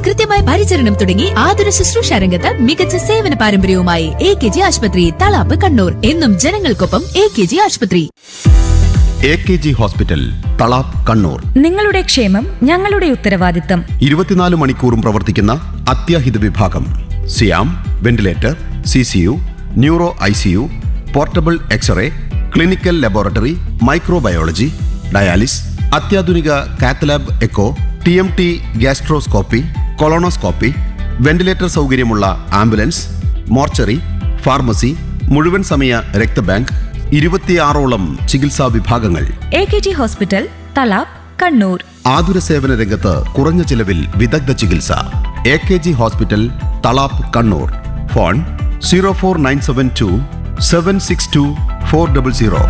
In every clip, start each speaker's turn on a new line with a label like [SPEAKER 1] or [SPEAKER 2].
[SPEAKER 1] കൃത്യമായ പരിചരണം തുടങ്ങി ആതുര ശുശ്രൂഷ രംഗത്ത് മികച്ച സേവന പാരമ്പര്യവുമായി എ കെ ജി ആശുപത്രി തളാപ്പ് കണ്ണൂർ എന്നും ജനങ്ങൾക്കൊപ്പം എ കെ ജി ആശുപത്രി
[SPEAKER 2] A K G hospital Thalap Kannur
[SPEAKER 3] നിങ്ങളുടെ ക്ഷേമം ഞങ്ങളുടെ ഉത്തരവാദിത്തം
[SPEAKER 2] ഇരുപത്തിനാല് മണിക്കൂറും പ്രവർത്തിക്കുന്ന അത്യാഹിത വിഭാഗം സിയാം ventilator C C U neuro I C U portable x-ray clinical laboratory microbiology dialysis അത്യാധുനിക cath lab echo T M T gastroscopy colonoscopy ventilator സൗകര്യമുള്ള ആംബുലൻസ് മോർച്ചറി ഫാർമസി മുഴുവൻ സമയ രക്തബാങ്ക് ഇരുപത്തിയാറോളം ചികിത്സാ വിഭാഗങ്ങൾ
[SPEAKER 3] A K G hospital Thalap Kannur
[SPEAKER 2] ആതുര സേവന രംഗത്ത് കുറഞ്ഞ ചിലവിൽ വിദഗ്ധ ചികിത്സ A K G hospital Thalap Kannur phone zero four nine seven two seven six two four double zero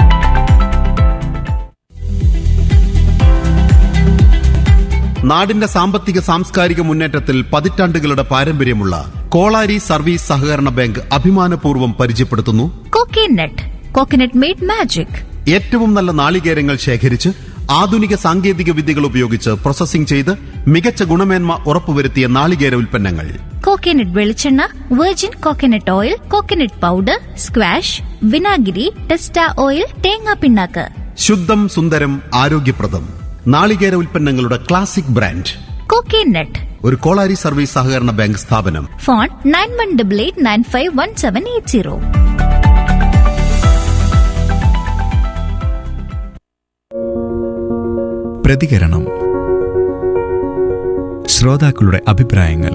[SPEAKER 2] നാടിന്റെ സാമ്പത്തിക സാംസ്കാരിക മുന്നേറ്റത്തിൽ പതിറ്റാണ്ടുകളുടെ പാരമ്പര്യമുള്ള കോളാരി സർവീസ് സഹകരണ ബാങ്ക് അഭിമാനപൂർവ്വം പരിചയപ്പെടുത്തുന്നു
[SPEAKER 1] കോക്കനട്ട് കോക്കനട്ട് മെയ്ഡ് മാജിക്
[SPEAKER 2] ഏറ്റവും നല്ല നാളികേരങ്ങൾ ശേഖരിച്ച് ആധുനിക സാങ്കേതിക വിദ്യകൾ ഉപയോഗിച്ച് പ്രോസസ്സിംഗ് ചെയ്ത് മികച്ച ഗുണമേന്മ ഉറപ്പുവരുത്തിയ നാളികേര ഉൽപ്പന്നങ്ങൾ
[SPEAKER 4] കോക്കനട്ട് വെളിച്ചെണ്ണ virgin coconut oil coconut powder squash വിനാഗിരി ടെസ്റ്റ ഓയിൽ തേങ്ങാ പിണ്ണാക്ക്
[SPEAKER 2] ശുദ്ധം സുന്ദരം ആരോഗ്യപ്രദം നാളികേര ഉൽപ്പന്നങ്ങളുടെ ക്ലാസിക് ബ്രാൻഡ്
[SPEAKER 4] കോക്കനട്ട്
[SPEAKER 2] ഒരു കോളാരി സർവീസ് സഹകരണ ബാങ്ക് സ്ഥാപനം
[SPEAKER 4] phone nine one double eight nine five one seven eight zero
[SPEAKER 5] പ്രതികരണം ശ്രോതാക്കളുടെ അഭിപ്രായങ്ങൾ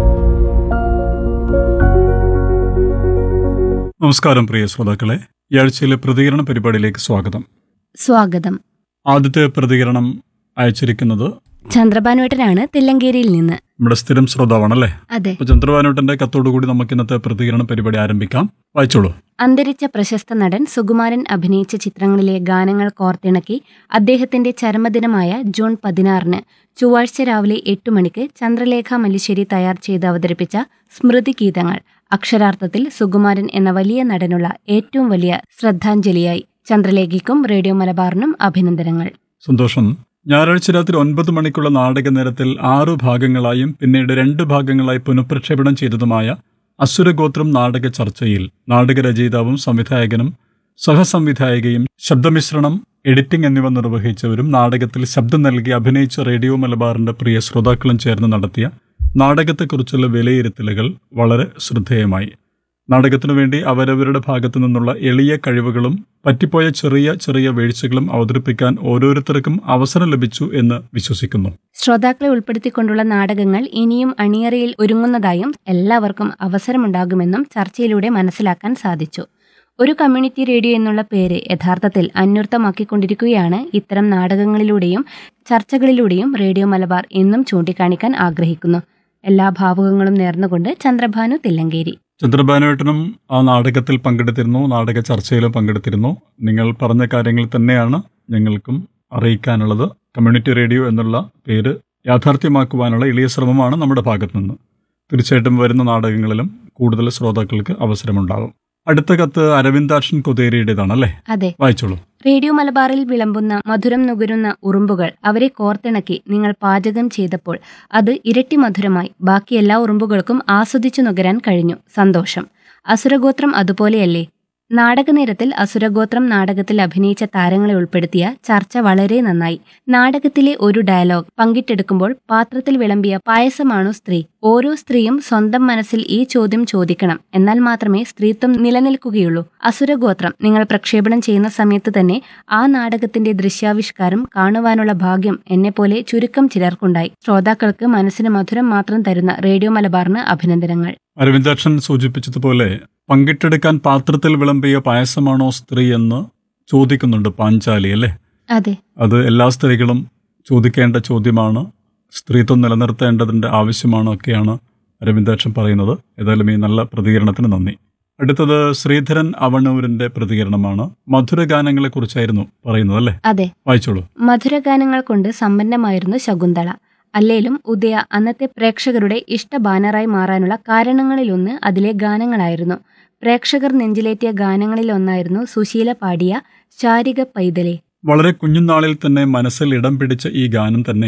[SPEAKER 6] നമസ്കാരം പ്രിയ ശ്രോതാക്കളെ ഈ ആഴ്ചയിലെ പ്രതികരണ പരിപാടിയിലേക്ക് സ്വാഗതം
[SPEAKER 7] സ്വാഗതം
[SPEAKER 6] ആദ്യത്തെ പ്രതികരണം അയച്ചിരിക്കുന്നത്
[SPEAKER 7] ചന്ദ്രഭാനുവേട്ടനാണ് തില്ലങ്കേരിയിൽ നിന്ന്
[SPEAKER 6] നമ്മുടെ സ്ഥിരം ശ്രോതാവാണല്ലേ
[SPEAKER 7] അതെ
[SPEAKER 6] അപ്പൊ ചന്ദ്രഭാനുട്ടന്റെ കത്തോടുകൂടി നമുക്ക് ഇന്നത്തെ പ്രതികരണ പരിപാടി ആരംഭിക്കാം വായിച്ചോളൂ
[SPEAKER 7] അന്തരിച്ച പ്രശസ്ത നടൻ സുകുമാരൻ അഭിനയിച്ച ചിത്രങ്ങളിലെ ഗാനങ്ങൾ കോർത്തിണക്കി അദ്ദേഹത്തിന്റെ ചരമദിനമായ ജൂൺ പതിനാറിന് ചൊവ്വാഴ്ച രാവിലെ എട്ട് മണിക്ക് ചന്ദ്രലേഖ മല്ലിശ്ശേരി തയ്യാർ ചെയ്ത് അവതരിപ്പിച്ച സ്മൃതി ഗീതങ്ങൾ അക്ഷരാർത്ഥത്തിൽ സുകുമാരൻ എന്ന വലിയ നടനുള്ള ഏറ്റവും വലിയ ശ്രദ്ധാഞ്ജലിയായി ചന്ദ്രലേഖയ്ക്കും റേഡിയോ മലബാറിനും അഭിനന്ദനങ്ങൾ
[SPEAKER 6] സന്തോഷം ഞായറാഴ്ച രാത്രി ഒൻപത് മണിക്കുള്ള നാടക നേരത്തിൽ ആറു ഭാഗങ്ങളായും പിന്നീട് രണ്ട് ഭാഗങ്ങളായി പുനഃപ്രക്ഷേപണം ചെയ്തതുമായ അസുരഗോത്രം നാടക ചർച്ചയിൽ നാടകരചയിതാവും സംവിധായകനും സഹസംവിധായകയും ശബ്ദമിശ്രണം എഡിറ്റിംഗ് എന്നിവ നിർവഹിച്ചവരും നാടകത്തിൽ ശബ്ദം നൽകി അഭിനയിച്ച റേഡിയോ മലബാറിന്റെ പ്രിയ ശ്രോതാക്കളും ചേർന്ന് നടത്തിയ നാടകത്തെക്കുറിച്ചുള്ള വിലയിരുത്തലുകൾ വളരെ ശ്രദ്ധേയമായി നാടകത്തിനു വേണ്ടി അവരവരുടെ ഭാഗത്തു നിന്നുള്ള എളിയ കഴിവുകളും പറ്റിപ്പോയ ചെറിയ ചെറിയ വീഴ്ചകളും അവതരിപ്പിക്കാൻ ഓരോരുത്തർക്കും അവസരം ലഭിച്ചു എന്ന് വിശ്വസിക്കുന്നു
[SPEAKER 7] ശ്രോതാക്കളെ ഉൾപ്പെടുത്തിക്കൊണ്ടുള്ള നാടകങ്ങൾ ഇനിയും അണിയറയിൽ ഒരുങ്ങുന്നതായും എല്ലാവർക്കും അവസരമുണ്ടാകുമെന്നും ചർച്ചയിലൂടെ മനസ്സിലാക്കാൻ സാധിച്ചു ഒരു കമ്മ്യൂണിറ്റി റേഡിയോ എന്നുള്ള പേര് യഥാർത്ഥത്തിൽ അന്വർത്ഥമാക്കിക്കൊണ്ടിരിക്കുകയാണ് ഇത്തരം നാടകങ്ങളിലൂടെയും ചർച്ചകളിലൂടെയും റേഡിയോ മലബാർ എന്നും ചൂണ്ടിക്കാണിക്കാൻ ആഗ്രഹിക്കുന്നു എല്ലാ ഭാവുകങ്ങളും നേർന്നുകൊണ്ട് ചന്ദ്രഭാനു തില്ലങ്കേരി
[SPEAKER 6] ചന്ദ്രബാനുവേട്ടനും ആ നാടകത്തിൽ പങ്കെടുത്തിരുന്നു നാടക ചർച്ചയിലും പങ്കെടുത്തിരുന്നു നിങ്ങൾ പറഞ്ഞ കാര്യങ്ങൾ തന്നെയാണ് ഞങ്ങൾക്കും അറിയിക്കാനുള്ളത് കമ്മ്യൂണിറ്റി റേഡിയോ എന്നുള്ള പേര് യാഥാർത്ഥ്യമാക്കുവാനുള്ള എളിയ ശ്രമമാണ് നമ്മുടെ ഭാഗത്തു നിന്ന് തീർച്ചയായിട്ടും വരുന്ന നാടകങ്ങളിലും കൂടുതൽ ശ്രോതാക്കൾക്ക് അവസരമുണ്ടാകും അടുത്ത കത്ത് അരവിന്ദാക്ഷൻ കൊതേരിയുടേതാണ് അല്ലേ
[SPEAKER 7] അതെ
[SPEAKER 6] വായിച്ചോളൂ
[SPEAKER 7] റേഡിയോ മലബാറിൽ വിളമ്പുന്ന മധുരം നുകരുന്ന ഉറുമ്പുകൾ അവരെ കോർത്തിണക്കി നിങ്ങൾ പാചകം ചെയ്തപ്പോൾ അത് ഇരട്ടി മധുരമായി ബാക്കി എല്ലാ ഉറുമ്പുകൾക്കും ആസ്വദിച്ചു നുകരാൻ കഴിഞ്ഞു സന്തോഷം അസുരഗോത്രം അതുപോലെയല്ലേ നാടകനേരത്തിൽ അസുരഗോത്രം നാടകത്തിൽ അഭിനയിച്ച താരങ്ങളെ ഉൾപ്പെടുത്തിയ ചർച്ച വളരെ നന്നായി നാടകത്തിലെ ഒരു ഡയലോഗ് പങ്കിട്ടെടുക്കുമ്പോൾ പാത്രത്തിൽ വിളമ്പിയ പായസമാണോ സ്ത്രീ ഓരോ സ്ത്രീയും സ്വന്തം മനസ്സിൽ ഈ ചോദ്യം ചോദിക്കണം എന്നാൽ മാത്രമേ സ്ത്രീത്വം നിലനിൽക്കുകയുള്ളൂ അസുരഗോത്രം നിങ്ങൾ പ്രക്ഷേപണം ചെയ്യുന്ന സമയത്ത് തന്നെ ആ നാടകത്തിന്റെ ദൃശ്യാവിഷ്കാരം കാണുവാനുള്ള ഭാഗ്യം എന്നെപ്പോലെ ചുരുക്കം ചിലർക്കുണ്ടായി ശ്രോതാക്കൾക്ക് മനസ്സിന് മധുരം മാത്രം തരുന്ന റേഡിയോ മലബാറിന് അഭിനന്ദനങ്ങൾ
[SPEAKER 6] അരവിന്ദാക്ഷൻ സൂചിപ്പിച്ചതുപോലെ പങ്കിട്ടെടുക്കാൻ പാത്രത്തിൽ വിളമ്പിയ പായസമാണോ സ്ത്രീ എന്ന് ചോദിക്കുന്നുണ്ട് പാഞ്ചാലി അല്ലേ
[SPEAKER 7] അതെ
[SPEAKER 6] അത് എല്ലാ സ്ത്രീകളും ചോദിക്കേണ്ട ചോദ്യമാണ് സ്ത്രീത്വം നിലനിർത്തേണ്ടതിൻ്റെ ആവശ്യമാണ് ഒക്കെയാണ് അരവിന്ദാക്ഷൻ പറയുന്നത് ഏതായാലും ഈ നല്ല പ്രതികരണത്തിന് നന്ദി അടുത്തത് ശ്രീധരൻ അവണൂരിന്റെ പ്രതികരണമാണ് മധുരഗാനങ്ങളെ കുറിച്ചായിരുന്നു പറയുന്നത് അല്ലേ
[SPEAKER 7] അതെ
[SPEAKER 6] വായിച്ചോളൂ
[SPEAKER 7] മധുരഗാനങ്ങൾ കൊണ്ട് സമ്പന്നമായിരുന്നു ശകുന്തള അല്ലേലും ഉദയ അന്നത്തെ പ്രേക്ഷകരുടെ ഇഷ്ട ബാനറായി മാറാനുള്ള കാരണങ്ങളിലൊന്ന് അതിലെ ഗാനങ്ങളായിരുന്നു പ്രേക്ഷകർ നെഞ്ചിലേറ്റിയ ഗാനങ്ങളിലൊന്നായിരുന്നു സുശീല പാടിയ ശാരിക പൈതലെ
[SPEAKER 6] വളരെ കുഞ്ഞുനാളിൽ തന്നെ മനസ്സിൽ ഇടം പിടിച്ച ഈ ഗാനം തന്നെ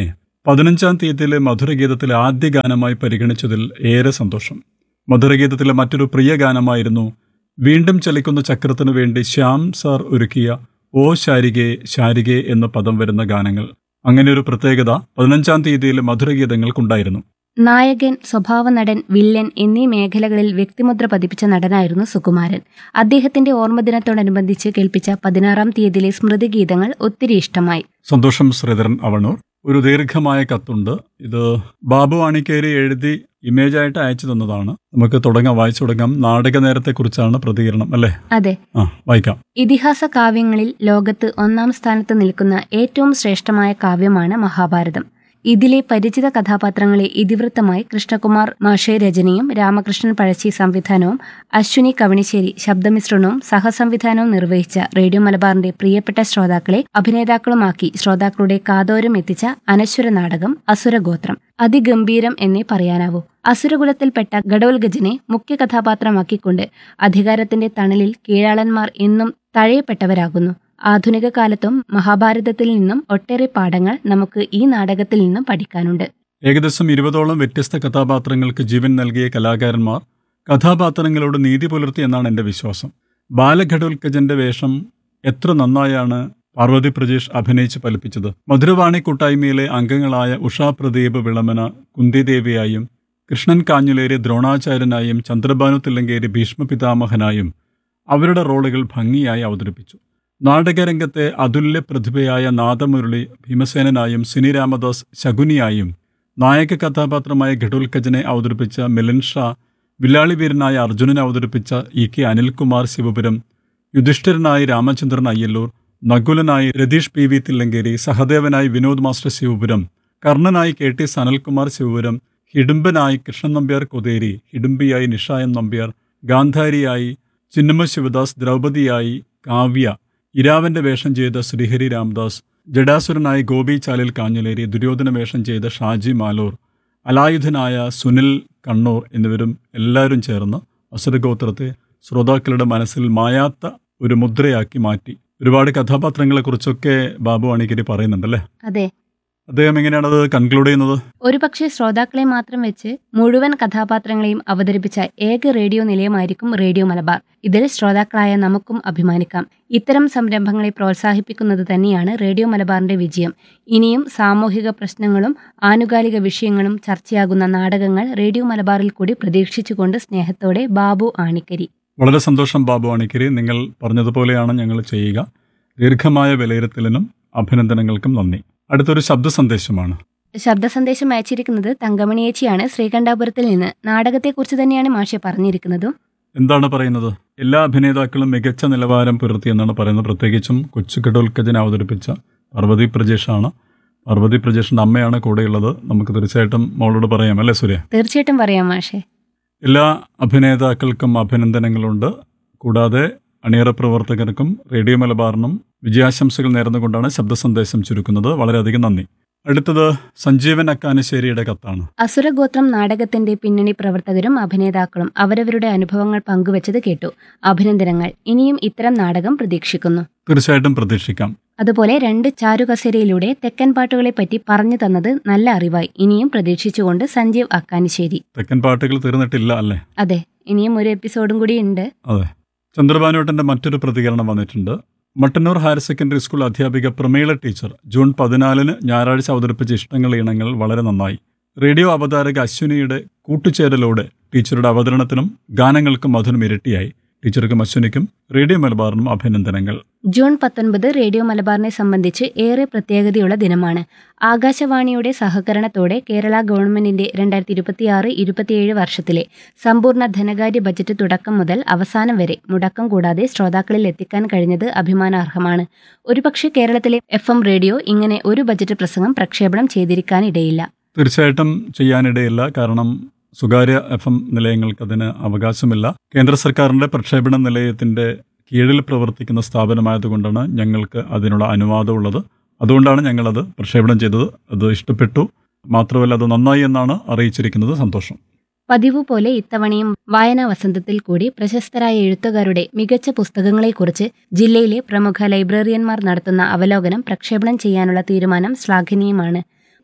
[SPEAKER 6] പതിനഞ്ചാം തീയതിയിലെ മധുരഗീതത്തിലെ ആദ്യ ഗാനമായി പരിഗണിച്ചതിൽ ഏറെ സന്തോഷം മധുരഗീതത്തിലെ മറ്റൊരു പ്രിയ ഗാനമായിരുന്നു വീണ്ടും ചലിക്കുന്ന ചക്രത്തിനു വേണ്ടി ശ്യാം സാർ ഒരുക്കിയ ഓ ശാരികെ ശാരികെ എന്ന പദം വരുന്ന ഗാനങ്ങൾ അങ്ങനെ ഒരു പ്രത്യേകത പതിനഞ്ചാം തീയതിയിലെ മധുരഗീതങ്ങൾക്കുണ്ടായിരുന്നു
[SPEAKER 7] നായകൻ സ്വഭാവനടൻ വില്ലൻ എന്നീ മേഖലകളിൽ വ്യക്തിമുദ്ര പതിപ്പിച്ച നടനായിരുന്നു സുകുമാരൻ അദ്ദേഹത്തിന്റെ ഓർമ്മദിനത്തോടനുബന്ധിച്ച് കേൾപ്പിച്ച പതിനാറാം തീയതിയിലെ സ്മൃതിഗീതങ്ങൾ ഒത്തിരി ഇഷ്ടമായി
[SPEAKER 6] സന്തോഷം ശ്രീധരൻ അവണൂർ ഒരു ദീർഘമായ കത്തുണ്ട് ഇത് ബാബു ആണിക്കേരി എഴുതി ഇമേജായിട്ട് അയച്ചു തന്നതാണ് നമുക്ക് തുടങ്ങാം വായിച്ചു തുടങ്ങാം നാടക നേരത്തെക്കുറിച്ചാണ് പ്രതികരണം അല്ലേ
[SPEAKER 7] അതെ
[SPEAKER 6] ആ വായിക്കാം
[SPEAKER 7] ഇതിഹാസ കാവ്യങ്ങളിൽ ലോകത്ത് ഒന്നാം സ്ഥാനത്ത് നിൽക്കുന്ന ഏറ്റവും ശ്രേഷ്ഠമായ കാവ്യമാണ് മഹാഭാരതം ഇതിലെ പരിചിത കഥാപാത്രങ്ങളെ ഇതിവൃത്തമായി കൃഷ്ണകുമാർ മാഷെ രചനയും രാമകൃഷ്ണൻ പഴശ്ശി സംവിധാനവും അശ്വിനി കവണിശ്ശേരി ശബ്ദമിശ്രണവും സഹസംവിധാനവും നിർവഹിച്ച റേഡിയോ മലബാറിന്റെ പ്രിയപ്പെട്ട ശ്രോതാക്കളെ അഭിനേതാക്കളുമാക്കി ശ്രോതാക്കളുടെ കാതോരം എത്തിച്ച അനശ്വര നാടകം അസുരഗോത്രം അതിഗംഭീരം എന്നേ പറയാനാവൂ അസുരകുലത്തിൽപ്പെട്ട ഗഡോൽഗജനെ മുഖ്യ കഥാപാത്രമാക്കിക്കൊണ്ട് അധികാരത്തിന്റെ തണലിൽ കീഴാളന്മാർ എന്നും തഴയപ്പെട്ടവരാകുന്നു ആധുനിക കാലത്തും മഹാഭാരതത്തിൽ നിന്നും ഒട്ടേറെ പാഠങ്ങൾ നമുക്ക് ഈ നാടകത്തിൽ നിന്നും പഠിക്കാനുണ്ട്
[SPEAKER 6] ഏകദേശം ഇരുപതോളം വ്യത്യസ്ത കഥാപാത്രങ്ങൾക്ക് ജീവൻ നൽകിയ കലാകാരന്മാർ കഥാപാത്രങ്ങളോട് നീതി പുലർത്തി എന്നാണ് എൻ്റെ വിശ്വാസം ബാലഘടോൽക്കജന്റെ വേഷം എത്ര നന്നായാണ് പാർവതി പ്രജേഷ് അഭിനയിച്ച് ഫലിപ്പിച്ചത് മധുരവാണി കൂട്ടായ്മയിലെ അംഗങ്ങളായ ഉഷാ പ്രദീപ് വിളമന കുന്തിദേവിയായും കൃഷ്ണൻ കാഞ്ഞുലേരി ദ്രോണാചാര്യനായും ചന്ദ്രഭാനു തില്ലങ്കേരി ഭീഷ്മ പിതാമഹനായും അവരുടെ റോളുകൾ ഭംഗിയായി അവതരിപ്പിച്ചു നാടകരംഗത്തെ അതുല്യ പ്രതിഭയായ നാദമുരളി ഭീമസേനനായും സിനി രാമദാസ് ശകുനിയായും നായക കഥാപാത്രമായ ഘടോൽക്കജനെ അവതരിപ്പിച്ച മിലൻ ഷാ വില്ലാളി വീരനായ അർജുനനെ അവതരിപ്പിച്ച ഇ കെ അനിൽകുമാർ ശിവപുരം യുധിഷ്ഠിരനായി രാമചന്ദ്രൻ അയ്യല്ലൂർ നകുലനായി രതീഷ് പി വി തില്ലങ്കേരി സഹദേവനായി വിനോദ് മാസ്റ്റർ ശിവപുരം കർണനായി കെ ടി സനൽകുമാർ ശിവപുരം ഹിഡുംബനായി കൃഷ്ണൻ നമ്പ്യാർ കൊതേരി ഹിഡുംബിയായി നിഷായൻ നമ്പ്യാർ ഗാന്ധാരിയായി ചിന്നമ്മ ശിവദാസ് ദ്രൗപദിയായി കാവ്യ ഇരാവന്റെ വേഷം ചെയ്ത ശ്രീഹരി രാംദാസ് ജഡാസുരനായി ഗോപി ചാലിൽ കാഞ്ഞലേരി ദുര്യോധന വേഷം ചെയ്ത ഷാജി മാലൂർ അലായുധനായ സുനിൽ കണ്ണൂർ എന്നിവരും എല്ലാവരും ചേർന്ന് അസുരഗോത്രത്തെ ശ്രോതാക്കളുടെ മനസ്സിൽ മായാത്ത ഒരു മുദ്രയാക്കി മാറ്റി ഒരുപാട് കഥാപാത്രങ്ങളെക്കുറിച്ചൊക്കെ ബാബു അണിഗിരി പറയുന്നുണ്ടല്ലേ
[SPEAKER 7] അതെ
[SPEAKER 6] അദ്ദേഹം എങ്ങനെയാണത് കൺക്ലൂഡ് ചെയ്യുന്നത്
[SPEAKER 7] ഒരുപക്ഷെ ശ്രോതാക്കളെ മാത്രം വെച്ച് മുഴുവൻ കഥാപാത്രങ്ങളെയും അവതരിപ്പിച്ച ഏക റേഡിയോ നിലയമായിരിക്കും റേഡിയോ മലബാർ ഇതിൽ ശ്രോതാക്കളായ നമുക്കും അഭിമാനിക്കാം ഇത്തരം സംരംഭങ്ങളെ പ്രോത്സാഹിപ്പിക്കുന്നത് തന്നെയാണ് റേഡിയോ മലബാറിന്റെ വിജയം ഇനിയും സാമൂഹിക പ്രശ്നങ്ങളും ആനുകാലിക വിഷയങ്ങളും ചർച്ചയാകുന്ന നാടകങ്ങൾ റേഡിയോ മലബാറിൽ കൂടി പ്രതീക്ഷിച്ചുകൊണ്ട് സ്നേഹത്തോടെ ബാബു ആണിക്കരി
[SPEAKER 6] വളരെ സന്തോഷം ബാബു അണിക്കരി നിങ്ങൾ പറഞ്ഞതുപോലെയാണ് ഞങ്ങൾ ചെയ്യുക ദീർഘമായ വിലയിരുത്തലിനും അഭിനന്ദനങ്ങൾക്കും നന്ദി അടുത്തൊരു ശബ്ദ സന്ദേശമാണ്
[SPEAKER 7] ശബ്ദ സന്ദേശം അയച്ചിരിക്കുന്നത് തങ്കമണിയേച്ചിയാണ് ശ്രീകണ്ഠാപുരത്തിൽ നിന്ന് നാടകത്തെക്കുറിച്ച് തന്നെയാണ് മാഷെ പറഞ്ഞിരിക്കുന്നതും
[SPEAKER 6] എന്താണ് പറയുന്നത് എല്ലാ അഭിനേതാക്കളും മികച്ച നിലവാരം പുലർത്തിയെന്നാണ് പറയുന്നത് പ്രത്യേകിച്ചും കൊച്ചു കടോൽക്കജനെ അവതരിപ്പിച്ച പാർവതി പ്രജേഷാണ് പാർവതി പ്രജേഷിന്റെ അമ്മയാണ് കൂടെയുള്ളത് നമുക്ക് തീർച്ചയായിട്ടും മോളോട് പറയാം അല്ലേ സൂര്യ
[SPEAKER 7] തീർച്ചയായിട്ടും പറയാം മാഷെ
[SPEAKER 6] എല്ലാ അഭിനേതാക്കൾക്കും അഭിനന്ദനങ്ങളുണ്ട് കൂടാതെ അണിയറ പ്രവർത്തകർക്കും റേഡിയോ മലബാറിനും വിജയാശംസകൾ നേർന്നുകൊണ്ടാണ് ശബ്ദ സന്ദേശം ചുരുക്കുന്നത് വളരെയധികം നന്ദി അടുത്തത് സഞ്ജീവൻ അക്കാനശ്ശേരിയുടെ കത്താണ്
[SPEAKER 7] അസുരഗോത്രം നാടകത്തിന്റെ പിന്നണി പ്രവർത്തകരും അഭിനേതാക്കളും അവരവരുടെ അനുഭവങ്ങൾ പങ്കുവച്ചത് കേട്ടു അഭിനന്ദനങ്ങൾ ഇനിയും ഇത്തരം നാടകം പ്രതീക്ഷിക്കുന്നു
[SPEAKER 6] തീർച്ചയായിട്ടും പ്രതീക്ഷിക്കാം
[SPEAKER 7] അതുപോലെ രണ്ട് ചാരുകസേരയിലൂടെ തെക്കൻ പാട്ടുകളെ പറ്റി പറഞ്ഞു തന്നത് നല്ല അറിവായി ഇനിയും പ്രതീക്ഷിച്ചുകൊണ്ട് സഞ്ജീവ് അക്കാനിശ്ശേരി
[SPEAKER 6] തെക്കൻ പാട്ടുകൾ തീർന്നിട്ടില്ല അല്ലേ
[SPEAKER 7] അതെ ഇനിയും ഒരു എപ്പിസോഡും കൂടി ഉണ്ട്
[SPEAKER 6] അതെ ചന്ദ്രബാനുവേട്ടന്റെ മറ്റൊരു പ്രതികരണം വന്നിട്ടുണ്ട് മട്ടന്നൂർ ഹയർ സെക്കൻഡറി സ്കൂൾ അധ്യാപിക പ്രമീള ടീച്ചർ ജൂൺ പതിനാലിന് ഞായറാഴ്ച അവതരിപ്പിച്ച ഇഷ്ടങ്ങൾ ഇണങ്ങൾ വളരെ നന്നായി റേഡിയോ അവതാരക അശ്വിനിയുടെ കൂട്ടുചേരലോടെ ടീച്ചറുടെ അവതരണത്തിനും ഗാനങ്ങൾക്കും മധുരം ഇരട്ടിയായി ടീച്ചർക്കും അശ്വിനിക്കും റേഡിയോ മലബാറിനും അഭിനന്ദനങ്ങൾ
[SPEAKER 7] ജൂൺ പത്തൊൻപത് റേഡിയോ മലബാറിനെ സംബന്ധിച്ച് ഏറെ പ്രത്യേകതയുള്ള ദിനമാണ് ആകാശവാണിയുടെ സഹകരണത്തോടെ കേരള ഗവൺമെന്റിന്റെ രണ്ടായിരത്തി ഇരുപത്തിയാറ് ഇരുപത്തിയേഴ് വർഷത്തിലെ സമ്പൂർണ്ണ ധനകാര്യ ബജറ്റ് തുടക്കം മുതൽ അവസാനം വരെ മുടക്കം കൂടാതെ ശ്രോതാക്കളിൽ എത്തിക്കാൻ കഴിഞ്ഞത് അഭിമാനാർഹമാണ് ഒരുപക്ഷെ കേരളത്തിലെ എഫ് എം റേഡിയോ ഇങ്ങനെ ഒരു ബജറ്റ് പ്രസംഗം പ്രക്ഷേപണം ചെയ്തിരിക്കാനിടയില്ല
[SPEAKER 6] തീർച്ചയായിട്ടും ചെയ്യാനിടയില്ല കാരണം സ്വകാര്യ എഫ് എം നിലയങ്ങൾക്ക് അതിന് അവകാശമില്ല കേന്ദ്ര സർക്കാരിന്റെ പ്രക്ഷേപണ നിലയത്തിന്റെ കീഴിൽ പ്രവർത്തിക്കുന്ന സ്ഥാപനമായതുകൊണ്ടാണ് ഞങ്ങൾക്ക് അതിനുള്ള അനുവാദമുള്ളത് അതുകൊണ്ടാണ് ഞങ്ങളത് പ്രക്ഷേപണം ചെയ്തത് അത് ഇഷ്ടപ്പെട്ടു മാത്രമല്ല അത് നന്നായി എന്നാണ് അറിയിച്ചിരിക്കുന്നത് സന്തോഷം
[SPEAKER 7] പതിവ് പോലെ ഇത്തവണയും വായനാ വസന്തത്തിൽ കൂടി പ്രശസ്തരായ എഴുത്തുകാരുടെ മികച്ച പുസ്തകങ്ങളെക്കുറിച്ച് ജില്ലയിലെ പ്രമുഖ ലൈബ്രറിയന്മാർ നടത്തുന്ന അവലോകനം പ്രക്ഷേപണം ചെയ്യാനുള്ള തീരുമാനം ശ്ലാഘനീയമാണ്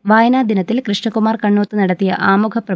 [SPEAKER 7] വായനാ ദിനത്തിൽ കൃഷ്ണകുമാർ കണ്ണൂത്ത് നടത്തിയ ആമുഖ